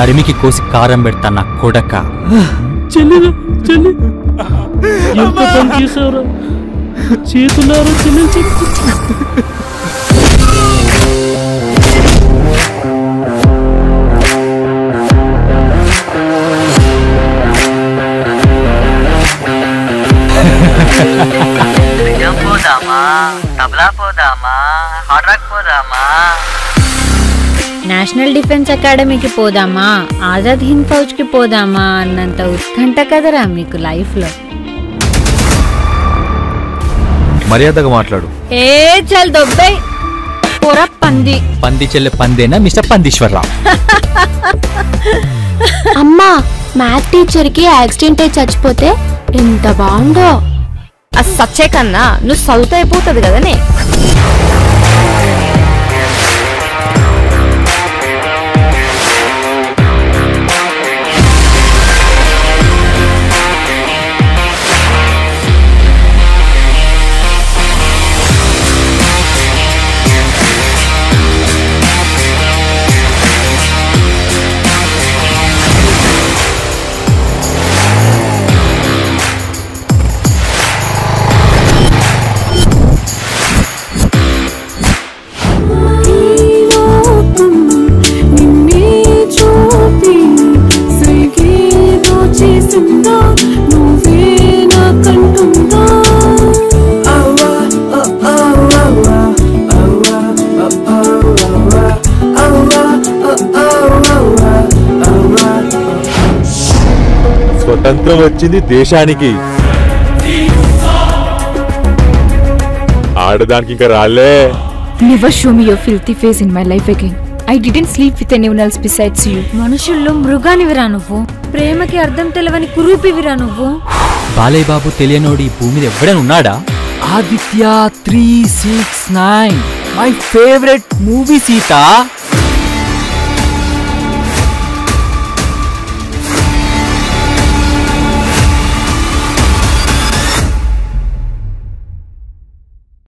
నడిమికి కోసి కారం పెడతా నా కొడక చెల్లిరా చెల్లి ఎంత పని చేసావురా చేతులారా చెల్లెలు చెప్పు నిజం పోదామా తబలా పోదామా హార్డ్ రాక్ పోదామా నేషనల్ డిఫెన్స్ అకాడమీకి పోదామా ఆజాద్ హింద్ ఫౌజ్కి పోదామా అన్నంత ఉత్కంఠ కదరా మీకు లైఫ్లో మర్యాదగా మాట్లాడు ఏ చల్ దొబ్బై పొర పంది పంది చెల్లె పందేనా మిస్టర్ పందీశ్వరరావు అమ్మా మ్యాథ్ టీచర్ కి యాక్సిడెంట్ అయి చచ్చిపోతే ఎంత బాగుండో ఆ సచ్చే కన్నా నువ్వు చదువుతా అయిపోతుంది కదనే స్వతంత్రం వచ్చింది దేశానికి ఆడదానికి ఇంకా రాలే Never show me your filthy face in my life again. I didn't sleep with anyone else besides you. మనుషుల్లో మృగానివిరా నువ్వు ప్రేమకి అర్థం తెలవని కురూపివిరా నువ్వు బాలయ్య బాబు తెలియనోడు ఈ భూమి మీద ఎవడైనా ఉన్నాడా Aditya three six nine my favourite movie Sita